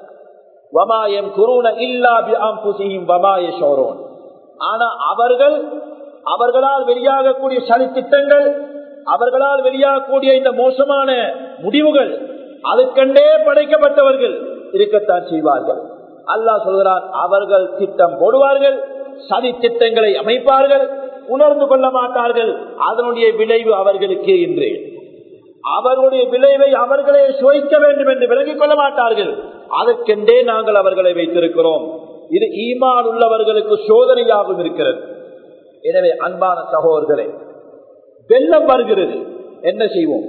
வமாயம் குருன இல்லா பிஆம்புசிஹிம் வமாய ஷோரோன் ஆனா அவர்கள் அவர்களால் வெளியாகக்கூடிய சதி திட்டங்கள் அவர்களால் வெளியாகக்கூடிய இந்த மோசமான முடிவுகள் அதுக்கண்டே படைக்கப்பட்டவர்கள் இருக்கத்தான் செய்வார்கள் அல்லாஹ் சொல்கிறான் அவர்கள் திட்டம் போடுவார்கள் சதி திட்டங்களை அமைப்பார்கள் உணர்ந்து கொள்ள மாட்டார்கள் அதனுடைய விளைவு அவர்களுக்கு என்று அவர்களுடைய விளைவை அவர்களே சுவைக்க வேண்டும் என்று விளங்கிக் கொள்ள மாட்டார்கள் அதற்கென்றே நாங்கள் அவர்களை வைத்திருக்கிறோம் இது ஈமான் உள்ளவர்களுக்கு சோதனையாகவும் இருக்கிறது எனவே அன்பான சகோதரர்களே வெள்ளம் வருகிறது என்ன செய்வோம்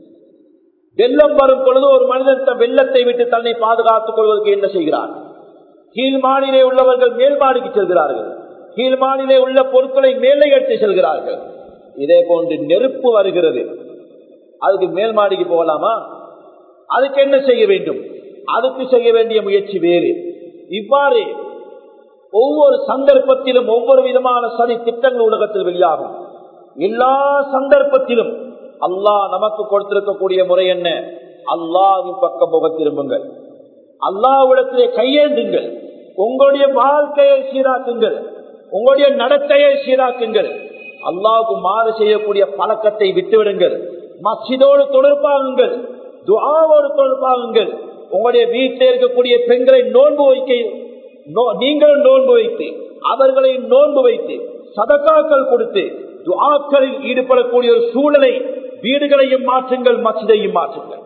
வெள்ளம் வரும் பொழுது ஒரு மனிதன் தன் வெள்ளத்தை விட்டு தன்னை பாதுகாத்துக் கொள்வதற்கு என்ன செய்கிறார் கீழ் மாடியிலே உள்ளவர்கள் மேல் மாடிக்கு செல்கிறார்கள் கீழ் மாடியிலே உள்ள பொருட்களை மேலே எடுத்து செல்கிறார்கள் இதே போன்று நெருப்பு வருகிறது அதுக்கு மேல் மாடிக்கு போகலாமா அதுக்கு என்ன செய்ய வேண்டும் அதுக்கு செய்ய வேண்டிய முயற்சி வேறு இவ்வாறு ஒவ்வொரு சந்தர்ப்பத்திலும் ஒவ்வொரு விதமான சதி திட்டங்கள் உலகத்தில் வெளியாகும் எல்லா சந்தர்ப்பத்திலும் அல்லாஹ் நமக்கு கொடுத்திருக்கக்கூடிய முறை என்ன அல்லாவின் பக்கம் முக திரும்புங்கள் அல்லாவிடத்திலே கையேந்துங்கள் உங்களுடைய வாழ்க்கையை சீராக்குங்கள் உங்களுடைய நடத்தையை சீராக்குங்கள் அல்லாவுக்கு மாறு செய்யக்கூடிய பழக்கத்தை விட்டுவிடுங்கள் மசிதோடு தொடர்பாகுங்கள் துவாவோடு தொடர்பாகுங்கள் உங்களுடைய வீட்டில் இருக்கக்கூடிய பெண்களை நோன்பு வைக்க நோ- நீங்களும் நோன்பு வைத்து அவர்களை நோன்பு வைத்து சதக்காக்கள் கொடுத்து துஆக்களில் ஈடுபடக்கூடிய ஒரு சூழலை வீடுகளையும் மாற்றுங்கள் மசிதையும் மாற்றுங்கள்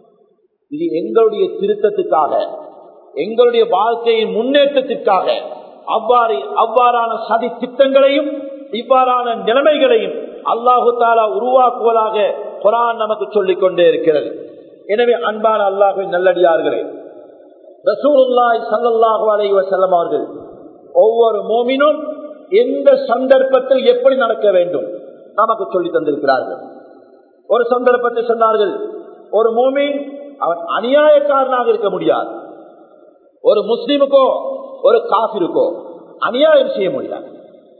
இது எங்களுடைய திருத்தத்துக்காக எங்களுடைய வாழ்க்கையின் முன்னேற்றத்திற்காக அவ்வாறு அவ்வாறான சதி திட்டங்களையும் இவ்வாறான நிலைமைகளையும் அல்லாஹு தாலா உருவாக்குவதாக குரான் நமக்கு சொல்லிக் கொண்டே இருக்கிறது எனவே அன்பான அல்லாஹின் நல்லடியார்களே ரசூலுல்லாஹி ஸல்லல்லாஹு அலைஹி வஸல்லம் அவர்கள் ஒவ்வொரு மோமினும் எந்த சந்தர்ப்பத்தில் எப்படி நடக்க வேண்டும் நமக்கு சொல்லி தந்திருக்கிறார்கள் ஒரு சந்தர்ப்பத்தை சொன்னார்கள் ஒரு மோமின் அவன் அநியாயக்காரனாக இருக்க முடியாது ஒரு முஸ்லிமுக்கோ ஒரு காபிருக்கோ அநியாயம் செய்ய முடியாது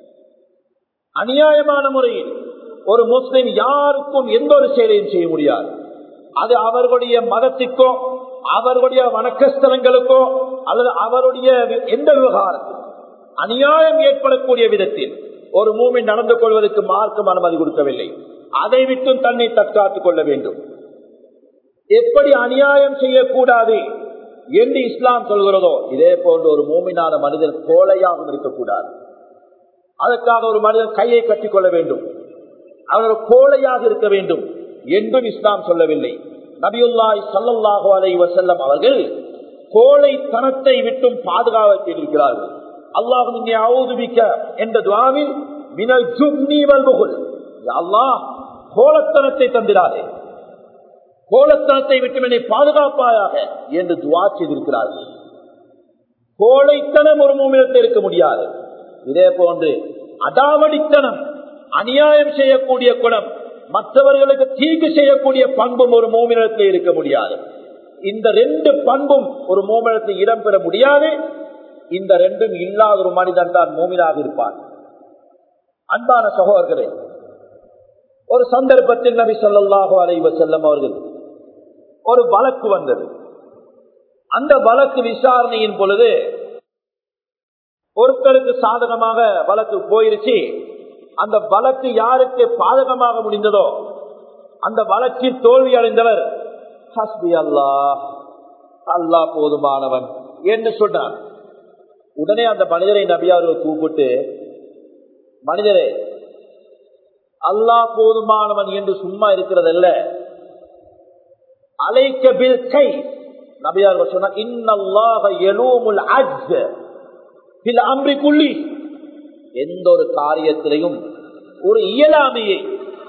அநியாயமான முறையில் ஒரு முஸ்லிம் யாருக்கும் எந்த ஒரு செயலையும் செய்ய முடியாது அது அவர்களுடைய மதத்திற்கோ அவர்களுடைய வணக்கஸ்தலங்களுக்கோ அல்லது அவருடைய எந்த விவகாரத்தில் அநியாயம் ஏற்படக்கூடிய விதத்தில் ஒரு மூமி நடந்து கொள்வதற்கு மார்க்கம் அனுமதி கொடுக்கவில்லை அதை விட்டும் தன்னை தற்காத்துக் கொள்ள வேண்டும் எப்படி அநியாயம் செய்யக்கூடாது என்று இஸ்லாம் சொல்கிறதோ இதே போன்ற ஒரு மூமினான மனிதன் கோழையாகவும் இருக்கக்கூடாது அதற்காக ஒரு மனிதன் கையை கட்டிக்கொள்ள வேண்டும் அவர் கோழையாக இருக்க வேண்டும் என்றும் இஸ்லாம் சொல்லவில்லை நபியுல்லாய் சல்லல்லாஹு அலை வசல்லம் அவர்கள் கோழைத்தனத்தை விட்டும் பாதுகாவத்திருக்கிறார்கள் அல்லாஹுமிக்க என்ற துவாவில் மினல் ஜுப்னி வல்புகுல் அல்லாஹ் கோலத்தனத்தை தந்திராதே கோலத்தனத்தை விட்டு என்னை பாதுகாப்பாயாக என்று துவா செய்திருக்கிறார்கள் கோழைத்தனம் ஒரு மூமிடத்தில் இருக்க முடியாது இதே போன்று அடாவடித்தனம் அநியாயம் செய்யக்கூடிய குணம் மற்றவர்களுக்கு தீங்கு செய்யக்கூடிய பண்பும் ஒரு மூமிடத்தில் இருக்க முடியாது இந்த ரெண்டு பண்பும் ஒரு மூமிடத்தில் இடம்பெற முடியாது இந்த ரெண்டும் இல்லாத ஒரு மனிதன் தான் மூமினாக இருப்பார் அன்பான சகோதரர்களே ஒரு சந்தர்ப்பத்தில் நபி சொல்லாஹு அலைவ செல்லம் அவர்கள் ஒரு வழக்கு வந்தது அந்த வழக்கு விசாரணையின் பொழுது ஒருத்தருக்கு சாதகமாக வழக்கு போயிருச்சு அந்த வழக்கு யாருக்கு பாதகமாக முடிந்ததோ அந்த வழக்கில் தோல்வி அடைந்தவர் ஹஸ்பி அல்லா அல்லா போதுமானவன் என்று சொன்னார் உடனே அந்த மனிதரை நபியார்கள் கூப்பிட்டு மனிதரே அல்லா போதுமானவன் என்று சும்மா இருக்கிறதல்ல அலைக்க பில் கை நபியார்கள் சொன்னா இன்னல்லாக எலூமுல் அஜ் பில் அம்ரிக்குள்ளி எந்த ஒரு காரியத்திலையும் ஒரு இயலாமையை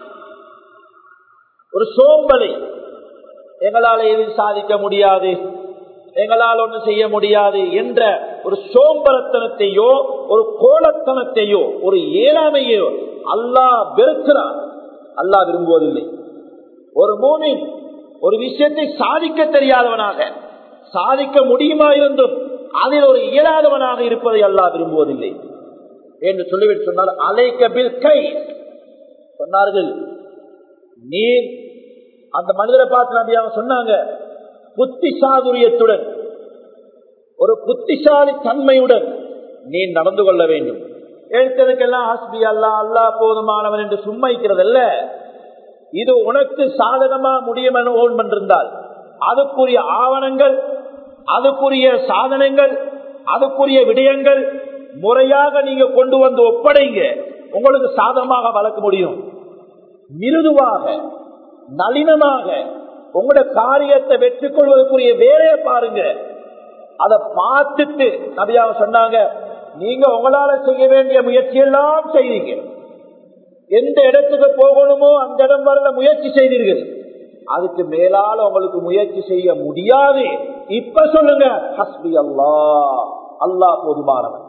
ஒரு சோம்பலை எங்களால் எதுவும் சாதிக்க முடியாது எங்களால் ஒன்று செய்ய முடியாது என்ற ஒரு சோம்பரத்தனத்தையோ ஒரு கோலத்தனத்தையோ ஒரு இயலாமையோ அல்லாஹ் வெறுக்கிறார் அல்லாஹ் விரும்புவதில்லை ஒரு மூமின் ஒரு விஷயத்தை சாதிக்க தெரியாதவனாக சாதிக்க முடியுமா இருந்தும் அதில் ஒரு இயலாதவனாக இருப்பதை அல்லாஹ் விரும்புவதில்லை என்று சொல்லிவிட்டு சொன்னால் அலைக்க பில் கை சொன்னார்கள் நீ அந்த மனிதரை பார்த்து நம்பியாக சொன்னாங்க புத்தி சாதுரியத்துடன் ஒரு புத்திசாலி தன்மையுடன் நீ நடந்து கொள்ள வேண்டும் எடுத்ததுக்கெல்லாம் ஹஸ்பி அல்லா அல்லா போதுமானவன் என்று சும்மைக்கிறதல்ல இது உனக்கு சாதகமா முடியும் என ஓன் பண்ணிருந்தால் அதுக்குரிய ஆவணங்கள் அதுக்குரிய சாதனங்கள் அதுக்குரிய விடயங்கள் முறையாக நீங்க கொண்டு வந்து ஒப்படைங்க உங்களுக்கு சாதகமாக வளர்க்க முடியும் மிருதுவாக நளினமாக உங்களோட காரியத்தை வெற்றி கொள்வதற்குரிய வேலையை பாருங்க அதை பார்த்துட்டு நபியாக சொன்னாங்க நீங்க உங்களால செய்ய வேண்டிய முயற்சி எல்லாம் செய்வீங்க எந்த இடத்துக்கு போகணுமோ அந்த இடம் வரல முயற்சி செய்தீர்கள் அதுக்கு மேலால உங்களுக்கு முயற்சி செய்ய முடியாது இப்ப சொல்லுங்க ஹஸ்பி அல்லா அல்லா போதுமானவன்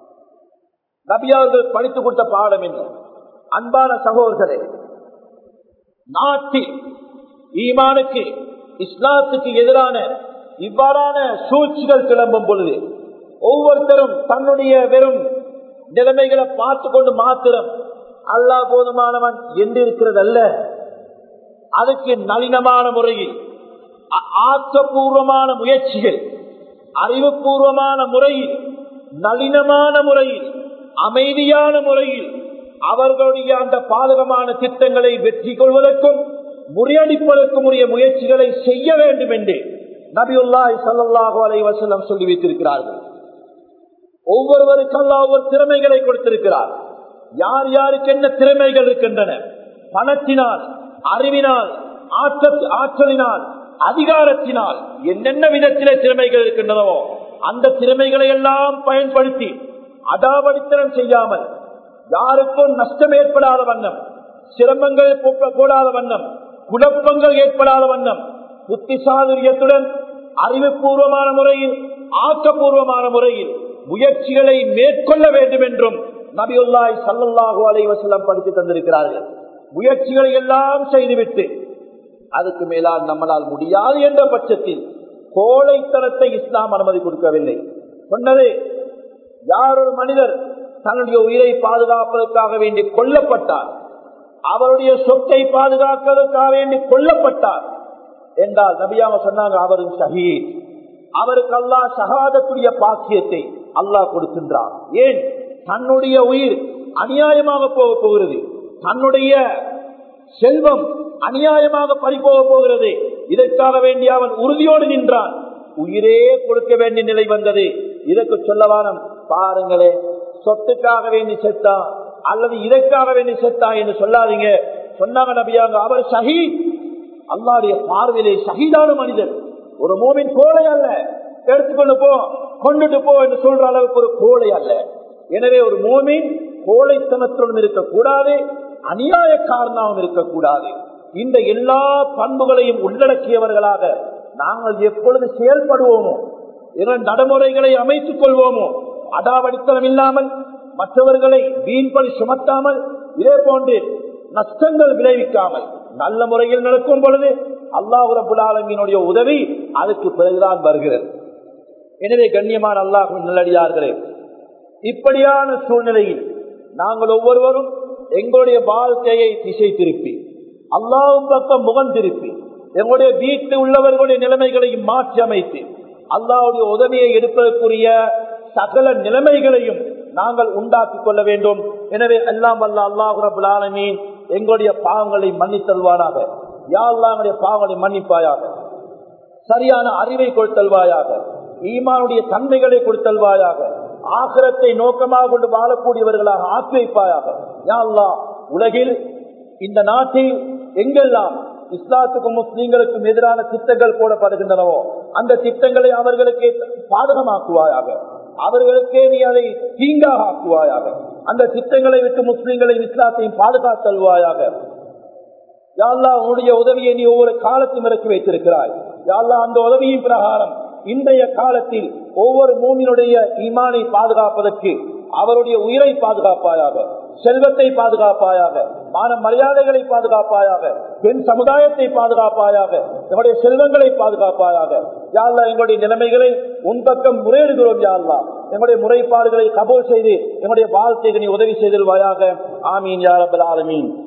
நபி அவர்கள் படித்து கொடுத்த பாடம் என்ன அன்பான சகோதரர்களே நாட்டில் ஈமானுக்கு இஸ்லாத்துக்கு எதிரான இவ்வாறான சூழ்ச்சிகள் கிளம்பும் பொழுது ஒவ்வொருத்தரும் தன்னுடைய வெறும் நிலைமைகளை பார்த்து கொண்டு மாத்திரம் அல்லா போதுமானவன் என்று இருக்கிறது அல்ல அதுக்கு நளினமான முறையில் ஆக்கப்பூர்வமான முயற்சிகள் அறிவுபூர்வமான முறையில் நளினமான முறையில் அமைதியான முறையில் அவர்களுடைய அந்த பாதகமான திட்டங்களை வெற்றி கொள்வதற்கும் முறியடிப்பதற்கும் உரிய முயற்சிகளை செய்ய வேண்டும் என்று நபியுல்லாய் சல்லாஹு அலை வசல்லம் சொல்லி வைத்திருக்கிறார்கள் ஒவ்வொருவருக்கெல்லாம் ஒவ்வொரு திறமைகளை கொடுத்திருக்கிறார் யார் யாருக்கு என்ன திறமைகள் இருக்கின்றன பணத்தினால் அறிவினால் ஆற்றலினால் அதிகாரத்தினால் என்னென்ன விதத்திலே திறமைகள் இருக்கின்றனவோ அந்த திறமைகளை எல்லாம் பயன்படுத்தி அடாவடித்தனம் செய்யாமல் யாருக்கும் நஷ்டம் ஏற்படாத வண்ணம் சிரமங்கள் கூடாத வண்ணம் குழப்பங்கள் ஏற்படாத வண்ணம் புத்திசாதுரியத்துடன் அறிவுபூர்வமான முறையில் ஆக்கப்பூர்வமான முறையில் முயற்சிகளை மேற்கொள்ள வேண்டும் என்றும் நபியுல்லாய் சல்லல்லாஹு அலைவசல்லம் படித்து தந்திருக்கிறார்கள் முயற்சிகளை எல்லாம் செய்துவிட்டு அதுக்கு மேலால் நம்மளால் முடியாது என்ற பட்சத்தில் கோழைத்தனத்தை இஸ்லாம் அனுமதி கொடுக்கவில்லை சொன்னது யார் ஒரு மனிதர் தன்னுடைய உயிரை பாதுகாப்பதற்காக வேண்டி கொல்லப்பட்டார் அவருடைய சொத்தை பாதுகாப்பதற்காக வேண்டி கொல்லப்பட்டார் என்றால் நபியாக சொன்னாங்க அவரும் ஷஹீத் அவருக்கு அல்லாஹ் ஷஹாதத்துடைய பாக்கியத்தை அல்லாஹ் கொடுக்கின்றார் ஏன் தன்னுடைய உயிர் அநியாயமாக போக போகிறது தன்னுடைய செல்வம் அநியாயமாக பறிபோக போகிறது இதற்காக வேண்டிய அவன் உறுதியோடு நின்றான் உயிரே கொடுக்க வேண்டிய நிலை வந்தது இதற்கு சொல்லவானம் பாருங்களே சொத்துக்காக வேண்டி செத்தா அல்லது இதற்காக வேண்டி செத்தா என்று சொல்லாதீங்க சொன்னாங்க நபியாங்க அவர் ஷஹீத் அல்லாடைய பார்வையிலே ஷஹீதான மனிதர் ஒரு மோமின் கோழை அல்ல எடுத்துக்கொண்டு போ கொண்டுட்டு போ என்று சொல்ற அளவுக்கு ஒரு கோழை அல்ல எனவே ஒரு மோமின் கோழைத்தனத்துடன் இருக்கக்கூடாது அநியாயக்காரனாகவும் இருக்கக்கூடாது இந்த எல்லா பண்புகளையும் உள்ளடக்கியவர்களாக நாங்கள் எப்பொழுது செயல்படுவோமோ இதன் நடைமுறைகளை அமைத்துக் கொள்வோமோ அடாவடித்தனம் இல்லாமல் மற்றவர்களை வீண்படி சுமத்தாமல் இதே போன்று நஷ்டங்கள் விளைவிக்காமல் நல்ல முறையில் நடக்கும் பொழுது அல்லாஹு ரபுல்லாலமினுடைய உதவி அதுக்கு பிறகுதான் வருகிறது எனவே கண்ணியமான அல்லாஹு நல்லடியார்களே இப்படியான சூழ்நிலையில் நாங்கள் ஒவ்வொருவரும் எங்களுடைய வாழ்க்கையை திசை திருப்பி அல்லாவும் பக்கம் முகம் திருப்பி எங்களுடைய வீட்டில் உள்ளவர்களுடைய நிலைமைகளையும் மாற்றி அமைத்து அல்லாவுடைய உதவியை எடுப்பதற்குரிய சகல நிலைமைகளையும் நாங்கள் உண்டாக்கி கொள்ள வேண்டும் எனவே எல்லாம் வல்ல அல்லாஹு ரபுல் ஆலமீன் எங்களுடைய பாவங்களை மன்னித்தல்வாராக யாழ்லாங்களுடைய பாவங்களை மன்னிப்பாயாக சரியான அறிவை கொடுத்தல்வாயாக ஈமானுடைய தன்மைகளை கொடுத்தல்வாயாக ஆசிரத்தை நோக்கமாக கொண்டு வாழக்கூடியவர்களாக ஆக்கி வைப்பாயாக யாழ்லா உலகில் இந்த நாட்டில் எங்கெல்லாம் இஸ்லாத்துக்கும் முஸ்லீம்களுக்கும் எதிரான திட்டங்கள் போடப்படுகின்றனவோ அந்த திட்டங்களை அவர்களுக்கு பாதகமாக்குவாயாக அவர்களுக்கே நீ அதை தீங்காக ஆக்குவாயாக அந்த திட்டங்களை விட்டு முஸ்லீம்களை இஸ்லாத்தையும் பாதுகாத்தல்வாயாக யாழ்லா உன்னுடைய உதவியை நீ ஒவ்வொரு காலத்தையும் இறக்கி வைத்திருக்கிறாய் யாழ்லா அந்த உதவியின் பிரகாரம் இன்றைய காலத்தில் ஒவ்வொரு மூமினுடைய ஈமானை பாதுகாப்பதற்கு அவருடைய உயிரை பாதுகாப்பாயாக செல்வத்தை பாதுகாப்பாயாக மான மரியாதைகளை பாதுகாப்பாயாக பெண் சமுதாயத்தை பாதுகாப்பாயாக எங்களுடைய செல்வங்களை பாதுகாப்பாயாக யாழ்லா எங்களுடைய நிலைமைகளை உன் பக்கம் முறையிடுகிறோம் யாழ்லா எங்களுடைய முறைப்பாடுகளை கபோல் செய்து எங்களுடைய வாழ்க்கைக்கு நீ உதவி செய்திருவாயாக ஆமீன் யாரபல் ஆலமீன்